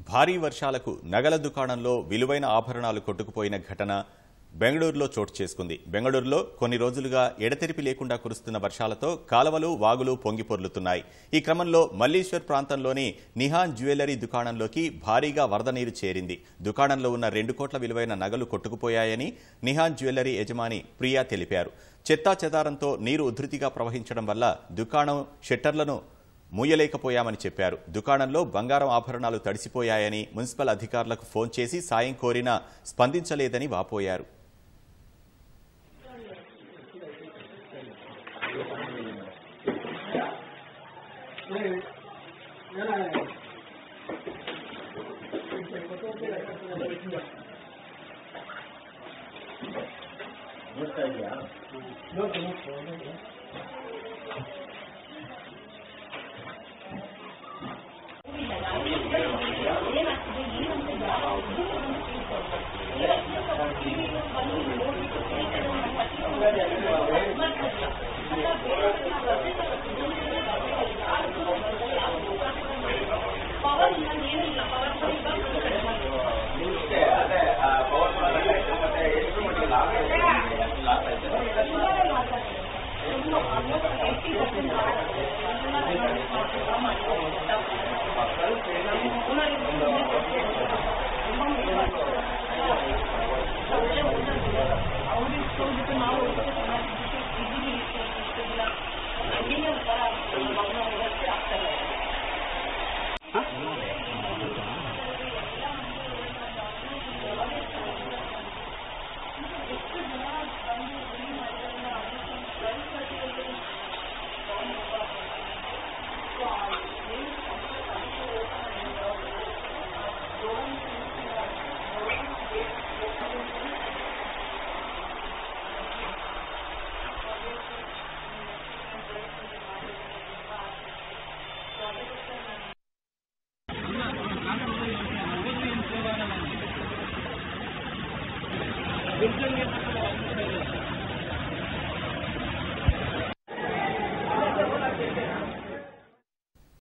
భారీ వర్షాలకు నగల దుకాణంలో విలువైన ఆభరణాలు కొట్టుకుపోయిన ఘటన బెంగళూరులో చోటు చేసుకుంది బెంగళూరులో కొన్ని రోజులుగా ఎడతెరిపి లేకుండా కురుస్తున్న వర్షాలతో కాలవలు వాగులు పొంగి పొర్లుతున్నాయి ఈ క్రమంలో మల్లీశ్వర్ ప్రాంతంలోని నిహాన్ జ్యువెలరీ దుకాణంలోకి భారీగా వరద నీరు చేరింది దుకాణంలో ఉన్న రెండు కోట్ల విలువైన నగలు కొట్టుకుపోయాయని నిహాన్ జ్యువెలరీ యజమాని ప్రియా తెలిపారు చెత్తా చెదారంతో నీరు ఉధృతిగా ప్రవహించడం వల్ల దుకాణం షట్టర్లను మూయలేకపోయామని చెప్పారు దుకాణంలో బంగారం ఆభరణాలు తడిసిపోయాయని మున్సిపల్ అధికారులకు ఫోన్ చేసి సాయం కోరినా స్పందించలేదని వాపోయారు